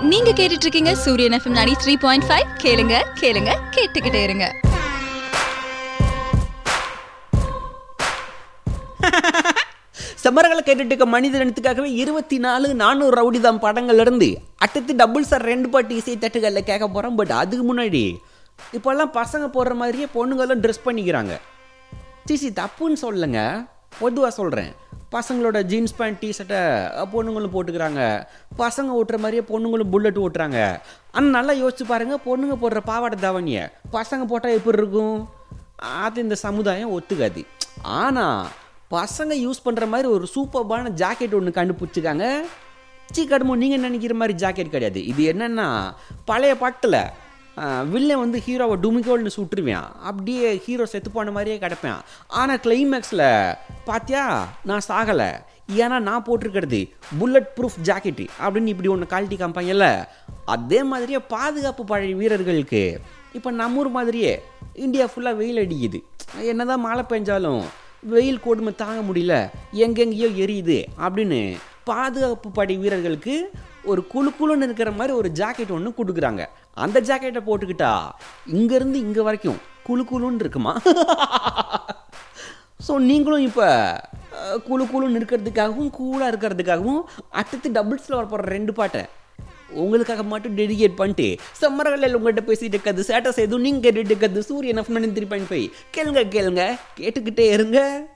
நீங்க கேட்டுட்டு இருக்கீங்க சூரியன் எஃப்எம் 93.5 த்ரீ பாயிண்ட் ஃபைவ் கேளுங்க கேளுங்க கேட்டுக்கிட்டே இருங்க செம்மரகளை கேட்டுட்டு இருக்க மனித இனத்துக்காகவே இருபத்தி நாலு நானூறு ரவுடி தான் படங்கள்ல இருந்து அடுத்து டபுள் சார் ரெண்டு பாட்டு இசை தட்டுகளில் கேட்க போகிறோம் பட் அதுக்கு முன்னாடி இப்போல்லாம் பசங்க போடுற மாதிரியே பொண்ணுங்களும் ட்ரெஸ் பண்ணிக்கிறாங்க சிசி தப்புன்னு சொல்லுங்க பொதுவாக சொல்கிறேன் பசங்களோட ஜீன்ஸ் பேண்ட் டிஷர்ட்டை பொண்ணுங்களும் போட்டுக்கிறாங்க பசங்க ஓட்டுற மாதிரியே பொண்ணுங்களும் புல்லட் ஓட்டுறாங்க ஆனால் நல்லா யோசிச்சு பாருங்க பொண்ணுங்க போடுற பாவாடை தாவணியை பசங்க போட்டால் எப்படி இருக்கும் அது இந்த சமுதாயம் ஒத்துக்காது ஆனால் பசங்க யூஸ் பண்ணுற மாதிரி ஒரு சூப்பர்பான ஜாக்கெட் ஒன்று கண்டுபிடிச்சிருக்காங்க சி கடுமோ நீங்கள் நினைக்கிற மாதிரி ஜாக்கெட் கிடையாது இது என்னென்னா பழைய பாட்டில் வில்லன் வந்து ஹீரோவை டுமிகோல்னு சுட்டுருவேன் அப்படியே ஹீரோ செத்து போன மாதிரியே கிடப்பேன் ஆனால் கிளைமேக்ஸில் பாத்தியா நான் சாகலை ஏன்னா நான் போட்டிருக்கிறது புல்லட் ப்ரூஃப் ஜாக்கெட்டு அப்படின்னு இப்படி ஒன்று குவாலிட்டி காமிப்பாங்கல்ல அதே மாதிரியே பாதுகாப்பு பழைய வீரர்களுக்கு இப்போ நம்ம ஊர் மாதிரியே இந்தியா ஃபுல்லாக வெயில் அடிக்குது என்னதான் மழை பெஞ்சாலும் வெயில் கொடுமை தாங்க முடியல எங்கெங்கேயோ எரியுது அப்படின்னு பாதுகாப்பு படை வீரர்களுக்கு ஒரு குழு குழுன்னு இருக்கிற மாதிரி ஒரு ஜாக்கெட் ஒன்று கொடுக்குறாங்க அந்த ஜாக்கெட்டை போட்டுக்கிட்டா இங்கேருந்து இங்கே வரைக்கும் குழு குழுன்னு இருக்குமா ஸோ நீங்களும் இப்போ குழு குழுன்னு இருக்கிறதுக்காகவும் கூலாக இருக்கிறதுக்காகவும் அடுத்து டபுள்ஸில் வரப்போகிற ரெண்டு பாட்டை உங்களுக்காக மட்டும் டெடிகேட் பண்ணிட்டு சம்மரகளில் உங்கள்கிட்ட பேசிட்டு இருக்கிறது சேட்டஸ் எதுவும் நீங்கள் கேட்டுட்டு இருக்கிறது சூரியன் எஃப் த்ரீ பாயிண்ட் ஃபைவ் கேளுங்க கேளுங்க கேட்டுக்கிட்டே இருங்க